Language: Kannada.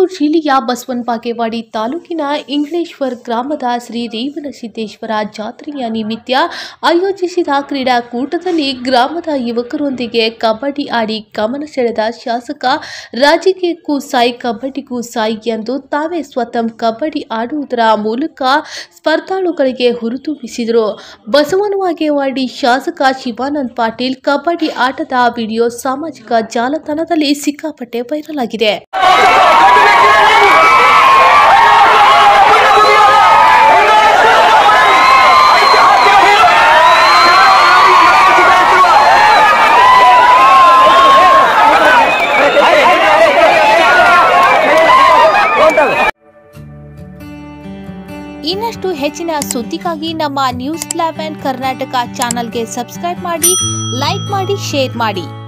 ಬಾಗಲಕೋಟ್ ಜಿಲ್ಲೆಯ ಬಸವನ ಬಾಗೇವಾಡಿ ತಾಲೂಕಿನ ಇಂಗ್ಲೇಶ್ವರ್ ಗ್ರಾಮದ ಶ್ರೀ ರೇವಣಸಿದ್ದೇಶ್ವರ ಜಾತ್ರೆಯ ನಿಮಿತ್ತ ಆಯೋಜಿಸಿದ ಕ್ರೀಡಾಕೂಟದಲ್ಲಿ ಗ್ರಾಮದ ಯುವಕರೊಂದಿಗೆ ಕಬಡ್ಡಿ ಆಡಿ ಗಮನ ಸೆಳೆದ ಶಾಸಕ ರಾಜಕೀಯಕ್ಕೂ ಸಾಯಿ ಕಬಡ್ಡಿಗೂ ಸಾಯಿ ಎಂದು ತಾವೇ ಸ್ವತಃ ಕಬಡ್ಡಿ ಆಡುವುದರ ಮೂಲಕ ಸ್ಪರ್ಧಾಳುಗಳಿಗೆ ಹುರಿದುಂಬಿಸಿದರು ಬಸವನ ಬಾಗೇವಾಡಿ ಶಾಸಕ ಶಿವಾನಂದ್ ಪಾಟೀಲ್ ಕಬಡ್ಡಿ ಆಟದ ವಿಡಿಯೋ ಸಾಮಾಜಿಕ ಜಾಲತಾಣದಲ್ಲಿ ಸಿಕ್ಕಾಪಟ್ಟೆ ವೈರಲ್ ಆಗಿದೆ ಇನ್ನಷ್ಟು ಹೆಚ್ಚಿನ ಸುದ್ದಿಗಾಗಿ ನಮ್ಮ ನ್ಯೂಸ್ ಲೆವೆನ್ ಕರ್ನಾಟಕ ಚಾನಲ್ಗೆ ಸಬ್ಸ್ಕ್ರೈಬ್ ಮಾಡಿ ಲೈಕ್ ಮಾಡಿ ಶೇರ್ ಮಾಡಿ